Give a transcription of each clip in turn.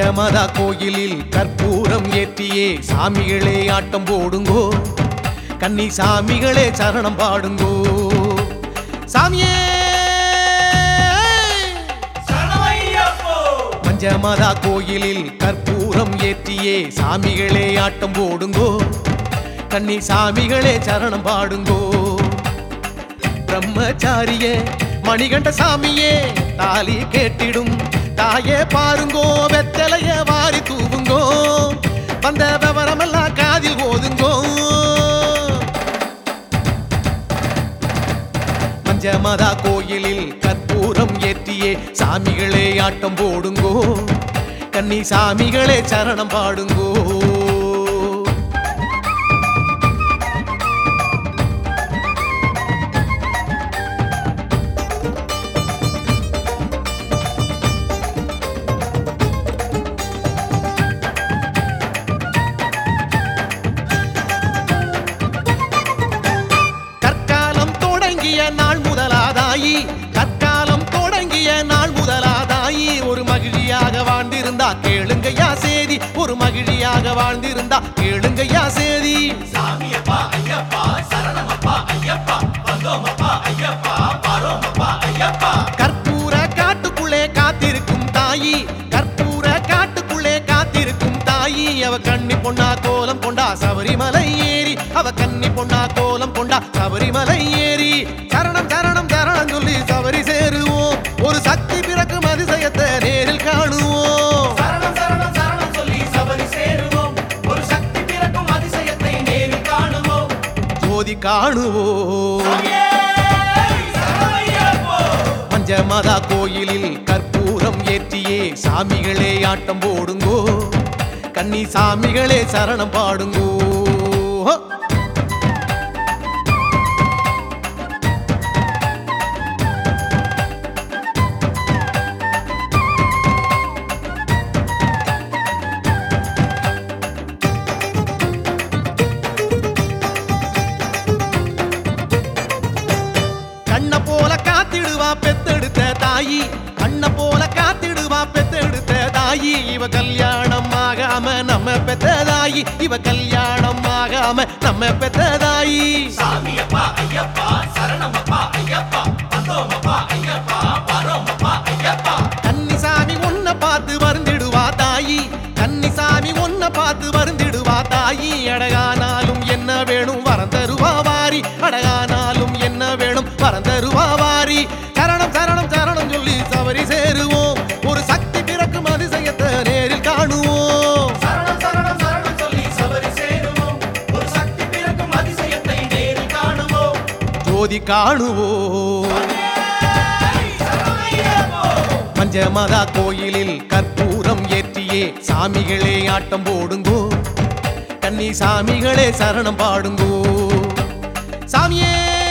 பஞ்சமதா கோயிலில் கற்பூரம் ஏற்றியே சாமிகளே ஆட்டம் போடுங்கோ கன்னி சாமிகளே சரணம் பாடுங்கோ சாமியே பஞ்சமதா கோயிலில் கற்பூரம் ஏற்றியே சாமிகளே ஆட்டம் போடுங்கோ கன்னி சாமிகளே சரணம் பாடுங்கோ பிரம்மச்சாரியே மணிகண்ட சாமியே தாலி கேட்டிடும் தாயே பாருங்கோ வெத்தலைய வாரி தூவுங்கோ வந்த விவரமெல்லாம் காதில் ஓதுங்கோ பஞ்சமதா கோயிலில் கற்பூரம் ஏற்றியே சாமிகளே ஆட்டம் போடுங்கோ கன்னி சாமிகளே சரணம் பாடுங்கோ கற்காலம் தொடங்கிய நாள் முதலாதாயி கற்காலம் தொடங்கிய நாள் முதலாதாயி ஒரு மகிழியாக வாழ்ந்திருந்தா கேளுங்கய்யா சேதி ஒரு மகிழியாக வாழ்ந்திருந்தா கேளுங்கய்யா சேதி சாமியப்பா ஐயப்பா சரணமப்பா ஐயப்பா வந்தோமப்பா ஐயப்பா பாரோமப்பா ஐயப்பா கற்பூர காட்டுக்குள்ளே காத்திருக்கும் தாயி கற்பூர காட்டுக்குள்ளே காத்திருக்கும் தாயி அவ கண்ணி பொண்ணா கோலம் கொண்டா சபரிமலை ஏறி அவ கண்ணி பொண்ணா கோலம் கொண்டா சபரிமலை ஏறி சரணம் சரணம் சரணம் சொல்லி சபரி சேருவோம் ஒரு சக்தி பிறக்கும் அதிசயத்தை நேரில் காணுவோம் சரணம் சரணம் சரணம் சொல்லி சபரி சேருவோம் ஒரு சக்தி பிறக்கும் அதிசயத்தை நேரில் காணுவோம் ஜோதி காணுவோம் சாமியே, சரணமையப்போ. பஞ்சமதா கோயிலில் கற்பூரம் ஏற்றியே சாமிகளே ஆட்டம் போடுங்கோ கன்னி சாமிகளே சரணம் பாடுங்கோ கண்ண போல காத்திடுவா பெத்தெடுத்த தாயி கண்ண போல காத்திடுவா பெத்தெடுத்த தாயி இவ கல்யாணம் ஆகாம நம்ம பெத்த தாயி இவ கல்யாணம் ஆகாம நம்ம பெத்த தாயி சாமியப்பா ஐயப்பா சரணமப்பா ஐயப்பா வந்தோமப்பா ஐயப்பா பாரோமப்பா ஐயப்பா கன்னிசாமி உன்னை பார்த்து வருந்திடுவா தாயி கன்னிசாமி உன்னை பார்த்து வருந்திடுவா தாயி அடகானாலும் என்ன வேணும் வரம் தருவா வாரி அடகானாலும் என்ன வேணும் வரம் தருவா வாரி சரணம் சரணம் சரணம் சொல்லி சபரி சேருவோம் ஒரு சக்தி பிறக்கும் அதிசயத்தை நேரில் காணுவோம் சரணம் சரணம் சரணம் சொல்லி சபரி சேருவோம் ஒரு சக்தி பிறக்கும் அதிசயத்தை நேரில் காணுவோம் ஜோதி காணுவோம் சரணமையப்போ. பஞ்சமதா கோயிலில் கற்பூரம் ஏற்றியே சாமிகளே ஆட்டம் போடுங்கோ கன்னி சாமிகளே சரணம் பாடுங்கோ சாமியே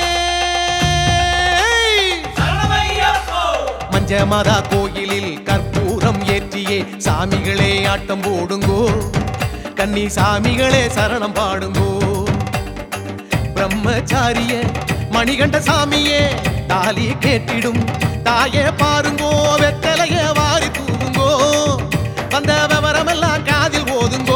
சரணமையப்போ. மஞ்சமதா கோயிலில் கற்பூரம் ஏற்றியே சாமிகளே ஆட்டம் போடுங்கோ கன்னி சாமிகளே சரணம் பாடுங்கோ பிரம்மச்சாரிய மணிகண்ட சாமியே தாலி கேட்டிடும் தாயே பாருங்கோ வெத்தலைய வாரி தூவுங்கோ வந்த விவரமெல்லாம் காதில் ஓதுங்கோ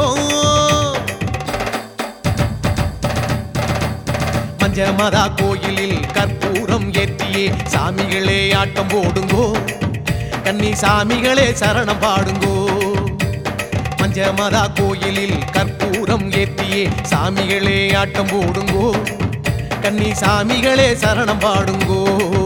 பஞ்சமதா கோயிலில் கற்பூரம் ஏற்றியே சாமிகளே ஆட்டம் போடுங்கோ கன்னி சாமிகளே சரணம் பாடுங்கோ பஞ்சமதா கோயிலில் கற்பூரம் ஏற்றியே சாமிகளே ஆட்டம் போடுங்கோ கன்னி சாமிகளே சரணம் பாடுங்கோ